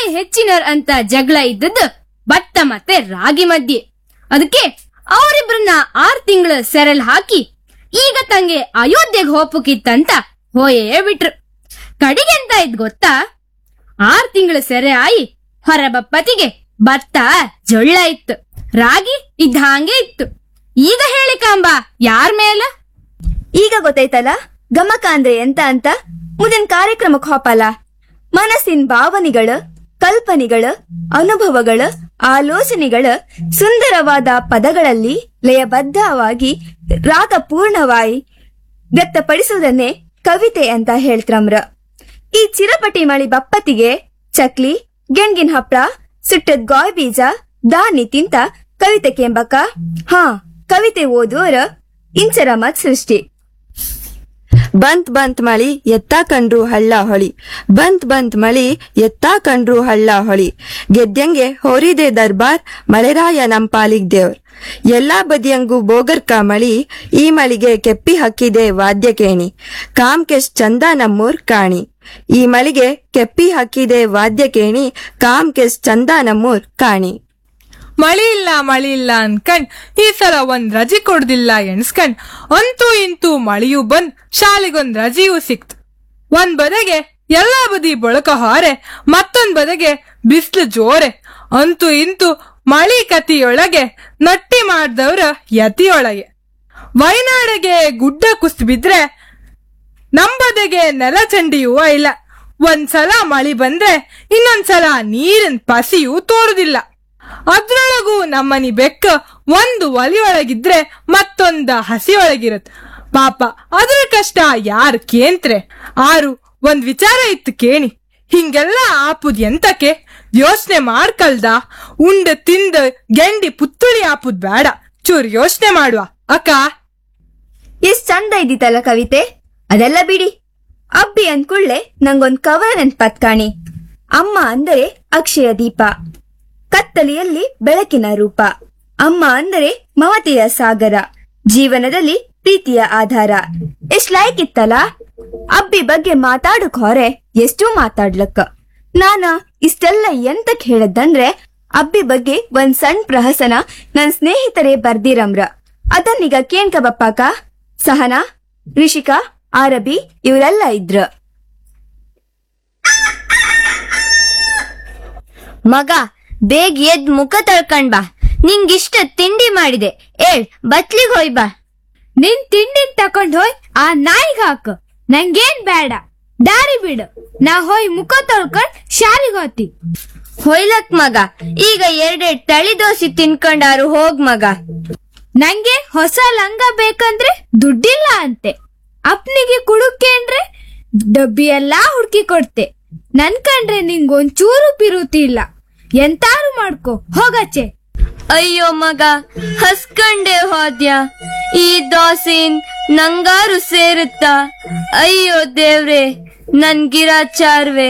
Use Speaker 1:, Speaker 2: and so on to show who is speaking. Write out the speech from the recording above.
Speaker 1: ಹೆಚ್ಚಿನರ್ ಅಂತ ಜಗಳ ಇದ್ದದ್ದು ಭತ್ತ ಮತ್ತೆ ರಾಗಿ ಮಧ್ಯೆ ಅದಕ್ಕೆ ಅವರಿಬ್ರನ್ನ ಆರ್ ತಿಂಗಳ ಸೆರೆಲ್ ಹಾಕಿ ಈಗ ತಂಗೆ ಅಯೋಧ್ಯೆಗೆ ಹೋಪಕ್ಕಿತ್ತಂತ ಹೋಯೇ ಬಿಟ್ರು ಕಡಿಗೆ ಎಂತ ಇದ್ ಗೊತ್ತಾ ಆರ್ ತಿಂಗಳ ಸೆರೆ ಆಯಿ ಹೊರಬಪ್ಪತಿಗೆ ಭತ್ತ ಜೊಳ್ಳ ಇತ್ತು ರಾಗಿ ಇದ್ದ ಹಾಗೆ ಇತ್ತು ಈಗ ಹೇಳಿ ಕಾಂಬಾ ಯಾರ್ ಮೇಲ
Speaker 2: ಈಗ ಗೊತ್ತಾಯ್ತಲ್ಲ ಗಮಕ ಅಂದ್ರೆ ಎಂತ ಅಂತ ಮುಂದಿನ ಕಾರ್ಯಕ್ರಮಕ್ಕೆ ಹೋಪಲ್ಲ ಮನಸ್ಸಿನ ಭಾವನೆಗಳ ಕಲ್ಪನೆಗಳ ಅನುಭವಗಳ ಆಲೋಚನೆಗಳ ಸುಂದರವಾದ ಪದಗಳಲ್ಲಿ ಲಯಬದ್ಧವಾಗಿ ರಾಗಪೂರ್ಣವಾಗಿ ವ್ಯಕ್ತಪಡಿಸುವುದನ್ನೇ ಕವಿತೆ ಅಂತ ಹೇಳ್ತ್ರಮ್ರ ಈ ಚಿರಪಟಿ ಮಳಿ ಬಪ್ಪತಿಗೆ ಚಕ್ಲಿ ಗೆಣ್ಗಿನ ಹಪ್ಳ ಸುಟ್ಟದ್ ಗಾಯ್ ಬೀಜ ದಾನಿ ತಿಂತ ಕವಿತೆ ಕೆಂಬಕ ಹಾ ಕವಿತೆ ಓದುವರ ಇಂಚರ ಮತ್ ಸೃಷ್ಟಿ
Speaker 3: ಬಂತ್ ಬಂತ್ ಮಳಿ ಎತ್ತಾ ಕಂಡ್ರು ಹಳ್ಳ ಹೊಳಿ ಬಂತ್ ಬಂತ್ ಮಳಿ ಎತ್ತಾ ಕಂಡ್ರು ಹಳ್ಳ ಹೊಳಿ ಗೆದ್ದಂಗೆ ಹೋರಿದೆ ದರ್ಬಾರ್ ಮಳೆರಾಯ ನಂಪಾಲಿಗ್ ದೇವ್ರ್ ಎಲ್ಲಾ ಬದಿಯಂಗೂ ಬೋಗರ್ಕ ಮಳಿ ಈ ಮಳಿಗೆ ಕೆಪ್ಪಿ ಹಕ್ಕಿದೆ ವಾದ್ಯ ಕೇಣಿ ಕಾಮ್ಕೆಶ್ ಚಂದ ನಮ್ಮೂರ್ ಕಾಣಿ ಈ ಮಳಿಗೆ ಕೆಪ್ಪಿ ಹಕ್ಕಿದೆ ವಾದ್ಯ ಕೇಣಿ ಕಾಮ್ಕೆಶ್ ಚಂದ ನಮ್ಮೂರ್ ಕಾಣಿ
Speaker 4: ಮಳಿ ಇಲ್ಲ ಮಳಿ ಇಲ್ಲ ಅನ್ಕಂಡ್ ಈ ಸಲ ಒಂದ್ ರಜೆ ಕೊಡ್ದಿಲ್ಲ ಎಣ್ಸ್ಕಂಡ್ ಅಂತೂ ಇಂತೂ ಮಳಿಯೂ ಬಂದ್ ಶಾಲೆಗೊಂದ್ ರಜೆಯೂ ಸಿಕ್ತು ಒಂದ್ ಬದಗೆ ಎಲ್ಲಾ ಬದಿ ಬಳಕ ಹಾರೆ ಮತ್ತೊಂದ್ ಬದಗೆ ಬಿಸ್ಲು ಜೋರೆ ಅಂತೂ ಇಂತೂ ಮಳಿ ಕತಿಯೊಳಗೆ ನಟ್ಟಿ ಮಾಡ್ದವ್ರ ಯತಿಯೊಳಗೆ ವಯನಾಡಿಗೆ ಗುಡ್ಡ ಕುಸ್ತ್ ಬಿದ್ರೆ ನಂಬದೆಗೆ ನೆಲ ಚಂಡಿಯೂ ಇಲ್ಲ ಒಂದ್ಸಲ ಮಳಿ ಬಂದ್ರೆ ಇನ್ನೊಂದ್ಸಲ ನೀರಿನ ಪಸಿಯೂ ತೋರುದಿಲ್ಲ ಅದ್ರೊಳಗೂ ನಮ್ಮನಿ ಬೆಕ್ಕ ಒಂದು ಒಲಿಯೊಳಗಿದ್ರೆ ಮತ್ತೊಂದ ಹಸಿಯೊಳಗಿರತ್ ಪಾಪ ಅದ್ರ ಕಷ್ಟ ಯಾರ್ ಕೇಂತ್ರೆ ಆರು ಒಂದ್ ವಿಚಾರ ಇತ್ತು ಕೇಣಿ ಹಿಂಗೆಲ್ಲ ಆಪುದ್ ಎಂತಕ್ಕೆ ಯೋಚನೆ ಮಾಡ್ಕಲ್ದ ಉಂಡ ತಿಂದ ಗೆಂಡಿ ಪುತ್ತುಳಿ ಆಪುದ್ ಬೇಡ ಚೂರ್ ಯೋಚನೆ ಮಾಡುವ ಅಕ್ಕ
Speaker 2: ಎಷ್ಟ್ ಚಂದ ಇದ್ದಿತ್ತಲ್ಲ ಕವಿತೆ ಅದೆಲ್ಲ ಬಿಡಿ ಅಬ್ಬಿ ಅಂದ್ಕೂಡ್ಲೆ ನಂಗೊಂದ್ ಕವನ ನೆನ್ಪತ್ ಕಾಣಿ ಅಮ್ಮ ಅಂದರೆ ಅಕ್ಷಯ ದೀಪ ಕತ್ತಲೆಯಲ್ಲಿ ಬೆಳಕಿನ ರೂಪ ಅಮ್ಮ ಅಂದರೆ ಮಮತೆಯ ಸಾಗರ ಜೀವನದಲ್ಲಿ ಪ್ರೀತಿಯ ಆಧಾರ ಎಷ್ಟ್ ಲೈಕ್ ಇತ್ತಲ್ಲ ಅಬ್ಬಿ ಬಗ್ಗೆ ಮಾತಾಡಕ್ ಹೊರೆ ಎಷ್ಟು ಮಾತಾಡ್ಲಕ್ಕ ನಾನ ಇಷ್ಟೆಲ್ಲ ಎಂತಕ್ ಹೇಳದಂದ್ರೆ ಅಬ್ಬಿ ಬಗ್ಗೆ ಒಂದ್ ಸಣ್ಣ ಪ್ರಹಸನ ನನ್ ಸ್ನೇಹಿತರೇ ಬರ್ದಿರಮ್ರ ಅದನ್ನೀಗ ಕೇಳ್ಕಬಪ್ಪಾಕ ಸಹನಾ ರಿಷಿಕಾ ಆರಬಿ ಇವರೆಲ್ಲ ಇದ್ರ
Speaker 5: ಮಗ ಬೇಗ ಎದ್ ಮುಖ ತೊಳ್ಕೊಂಡ್ ಬಾ ನಿಂಗಿಷ್ಟ ತಿಂಡಿ ಮಾಡಿದೆ ಏಳ್ ಬತ್ಲಿಗ್ ಹೋಯ್ ಬಾ
Speaker 1: ನಿನ್ ತಿಂಡಿನ್ ತಕೊಂಡ್ ಹೋಯ್ ಆ ನಾಯಿಗ್ ಹಾಕು ನಂಗೇನ್ ಬೇಡ ದಾರಿ ಬಿಡು ನಾ ಹೋಯ್ ಮುಖ ತೊಳ್ಕೊಂಡ್ ಶಾಲಿಗ್ ಹೋತಿ
Speaker 5: ಹೊಯ್ಲಕ್ ಮಗ ಈಗ ಎರಡೆರಡ್ ತಳಿ ದೋಸೆ ತಿನ್ಕೊಂಡಾರು ಹೋಗ್ ಮಗ
Speaker 1: ನಂಗೆ ಹೊಸ ಲಂಗ ಬೇಕಂದ್ರೆ ದುಡ್ಡಿಲ್ಲ ಅಂತೆ ಅಪ್ನಿಗೆ ಕುಡುಕೆ ಅಂದ್ರೆ ಡಬ್ಬಿ ಎಲ್ಲಾ ಹುಡ್ಕಿ ಕೊಡ್ತೆ ನನ್ ಕಂಡ್ರೆ ನಿಂಗೊಂಚೂರು ಪಿರುತಿ ಇಲ್ಲ ಎಂತಾರು ಮಾಡ್ಕೊ ಹೋಗಚ್ಚೆ
Speaker 5: ಅಯ್ಯೋ ಮಗ ಹಸ್ಕಂಡೆ ಹೋದ್ಯ ಈ ದೋಸೆನ್ ನಂಗಾರು ಸೇರುತ್ತಾ ಅಯ್ಯೋ ದೇವ್ರೆ ನನ್ ಗಿರಾಚಾರ್ವೆ